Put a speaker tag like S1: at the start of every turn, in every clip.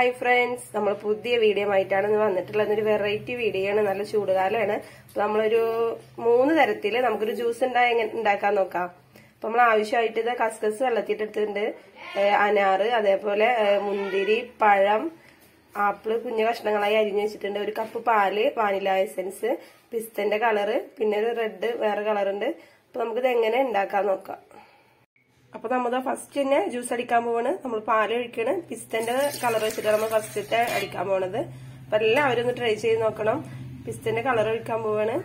S1: Hi friends നമ്മൾ പുതിയ video ആയിട്ടാണ് ഇന്ന് വന്നിട്ടുള്ളത് ഒരു വെറൈറ്റി വീഡിയോ ആണ് നല്ല ചൂടുകാലമാണ് അപ്പൊ നമ്മളൊരു മൂന്ന് തരത്തില് നമുക്കൊരു ജ്യൂസ് ഉണ്ടായി എങ്ങനെ ഉണ്ടാക്കാൻ നോക്കാം അപ്പൊ നമ്മൾ ആവശ്യമായിട്ട് ഇത് കസ്കസ് വെള്ളത്തിട്ടെടുത്തിട്ടുണ്ട് ഏഹ് അനാറ് അതേപോലെ ഏഹ് മുന്തിരി പഴം ആപ്പിള് കുഞ്ഞു കഷ്ണങ്ങളായി അരിഞ്ഞു വെച്ചിട്ടുണ്ട് ഒരു കപ്പ് പാല് വാനില എസൻസ് പിസ്തന്റെ കളറ് പിന്നെ ഒരു റെഡ് വേറെ കളറുണ്ട് അപ്പൊ നമുക്കിത് എങ്ങനെ ഉണ്ടാക്കാൻ നോക്കാം അപ്പൊ നമ്മൾ ഫസ്റ്റ് തന്നെ ജ്യൂസ് അടിക്കാൻ പോവാണ് നമ്മൾ പാല് ഒഴിക്കണ് പിസ്തന്റെ കളർ വെച്ചിട്ട് നമ്മൾ ഫസ്റ്റത്തെ അടിക്കാൻ പോണത് അപ്പൊ എല്ലാവരും ഒന്ന് ട്രൈ ചെയ്ത് നോക്കണം പിസ്തന്റെ കളർ ഒഴിക്കാൻ പോവാണ്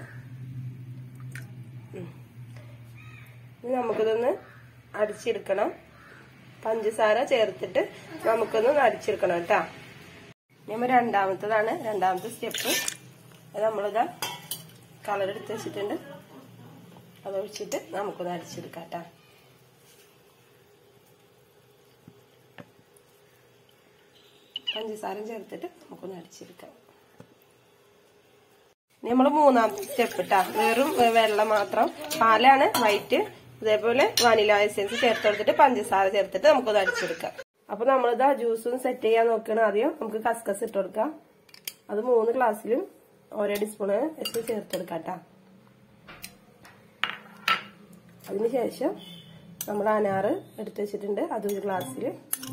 S1: ഉം. ഇനി നമുക്കിതൊന്ന് അടിച്ചെടുക്കണം പഞ്ചസാര ചേർത്തിട്ട് നമുക്കൊന്ന് അടിച്ചെടുക്കണം കേട്ടാ നമ്മൾ രണ്ടാമത്തതാണ് രണ്ടാമത്തെ സ്റ്റെപ്പ് അത് നമ്മളിതാ കളർ എടുത്ത് വെച്ചിട്ടുണ്ട് അത് ഒഴിച്ചിട്ട് നമുക്കൊന്ന് അടിച്ചെടുക്കാം കേട്ടാ പഞ്ചസാരം ചേർത്തിട്ട് നമുക്കൊന്ന് അടിച്ചെടുക്കാം നമ്മൾ മൂന്നാമത്തെ സ്റ്റെപ്പ് ഇട്ടാ വെറും വെള്ളം മാത്രം പാലാണ് വൈറ്റ് അതേപോലെ വാനില എസൻസ് ചേർത്ത് കൊടുത്തിട്ട് പഞ്ചസാര ചേർത്തിട്ട് നമുക്കൊന്ന് അടിച്ചെടുക്കാം അപ്പൊ നമ്മളിതാ ജ്യൂസും സെറ്റ് ചെയ്യാൻ നോക്കണം ആദ്യം നമുക്ക് കസ്കസ് ഇട്ട് കൊടുക്കാം അത് മൂന്ന് ഗ്ലാസ്സിലും ഓരോ ടീസ്പൂണ് വെച്ച് ചേർത്ത് കൊടുക്കാം കേട്ടാ അതിനുശേഷം നമ്മൾ അനാറ് എടുത്ത് വെച്ചിട്ടുണ്ട് അത് ഒരു ഗ്ലാസ്സിൽ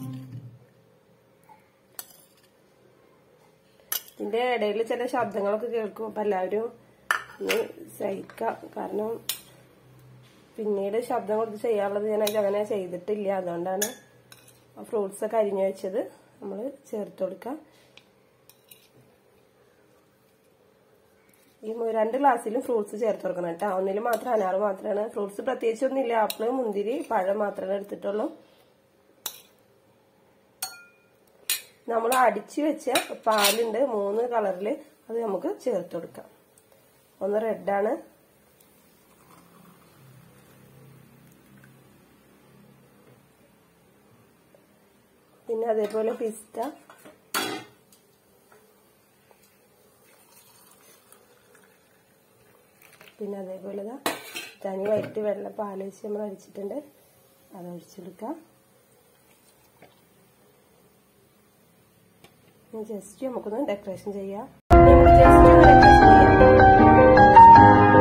S1: ഇതിന്റെ ഇടയിൽ ചില ശബ്ദങ്ങളൊക്കെ കേൾക്കും അപ്പൊ എല്ലാവരും ഒന്ന് സഹിക്കാം കാരണം പിന്നീട് ശബ്ദം കൊടുത്ത് ചെയ്യാനുള്ളത് ഞാൻ അങ്ങനെ ചെയ്തിട്ടില്ല അതുകൊണ്ടാണ് ഫ്രൂട്ട്സ് ഒക്കെ അരിഞ്ഞു വെച്ചത് നമ്മൾ ചേർത്ത് കൊടുക്കാം ഈ രണ്ട് ഗ്ലാസ്സിലും ഫ്രൂട്ട്സ് ചേർത്ത് കൊടുക്കണം കേട്ടോ ഒന്നിൽ മാത്രം അനാറ് മാത്രമാണ് ഫ്രൂട്ട്സ് പ്രത്യേകിച്ച് ഒന്നുമില്ല ആപ്പിള് മുന്തിരി പഴം മാത്രമേ എടുത്തിട്ടുള്ളൂ നമ്മൾ അടിച്ചു വെച്ച പാലുണ്ട് മൂന്ന് കളറിൽ അത് നമുക്ക് ചേർത്ത് കൊടുക്കാം ഒന്ന് റെഡാണ് പിന്നെ അതേപോലെ പിസ്ത പിന്നെ അതേപോലെ തനി വൈറ്റ് വെള്ള പാൽ വെച്ച് നമ്മൾ അടിച്ചിട്ടുണ്ട് അത് ഒഴിച്ചെടുക്കാം ജസ്റ്റ് നമുക്കൊന്ന് ഡെക്കറേഷൻ ചെയ്യാം ജസ്റ്റ് ഒന്ന് ഡെക്കറേഷൻ ചെയ്യാം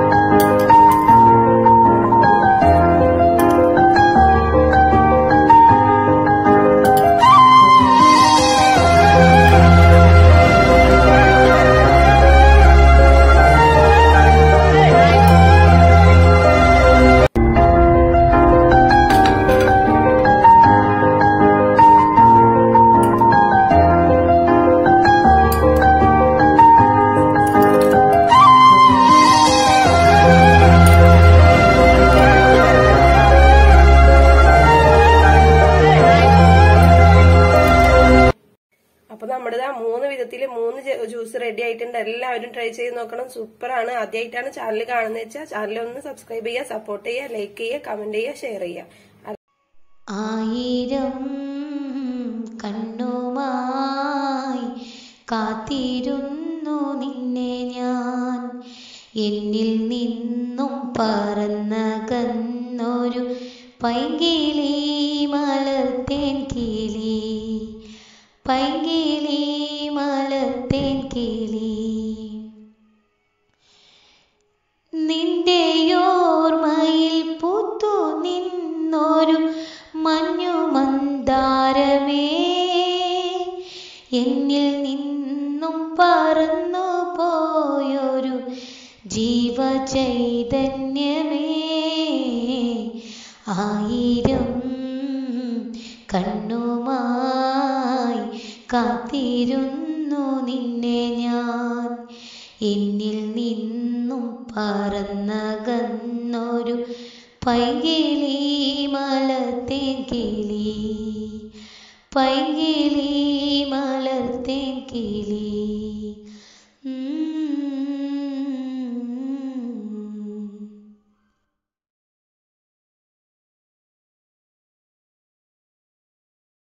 S1: അപ്പൊ നമ്മുടെ മൂന്ന് വിധത്തിൽ മൂന്ന് ജ്യൂസ് റെഡി ആയിട്ടുണ്ട് എല്ലാവരും ട്രൈ ചെയ്ത് നോക്കണം സൂപ്പറാണ് ആദ്യമായിട്ടാണ് ചാനൽ കാണുന്നത് വെച്ചാൽ ചാനൽ ഒന്ന് സബ്സ്ക്രൈബ് ചെയ്യുക സപ്പോർട്ട് ചെയ്യുക ലൈക്ക് ചെയ്യുക കമന്റ് ചെയ്യുക ഷെയർ ചെയ്യുക
S2: ആയിരം കണ്ണുമായി കാത്തിരുന്നു നിന്നെ ഞാൻ എന്നിൽ നിന്നും പറന്നകന്നൊരു പൈങ്കിളി മലത്തേൻ കിളി പൈങ്കിളി മലത്തേൻ കിളി നിന്റെയോർമ്മയിൽ പൂത്തു നിന്നൊരു മഞ്ഞു മന്ദാരമേ എന്നിൽ നിന്നും പറന്നു പോയൊരു ജീവചൈതന്യമേ ആയിരം കണ്ണുമായി കാത്തിരുന്നു നിന്നെ ഞാൻ എന്നിൽ നിന്നും പറന്നകന്നൊരു പൈകിളി മലത്തേൻ കിളി പൈകിളി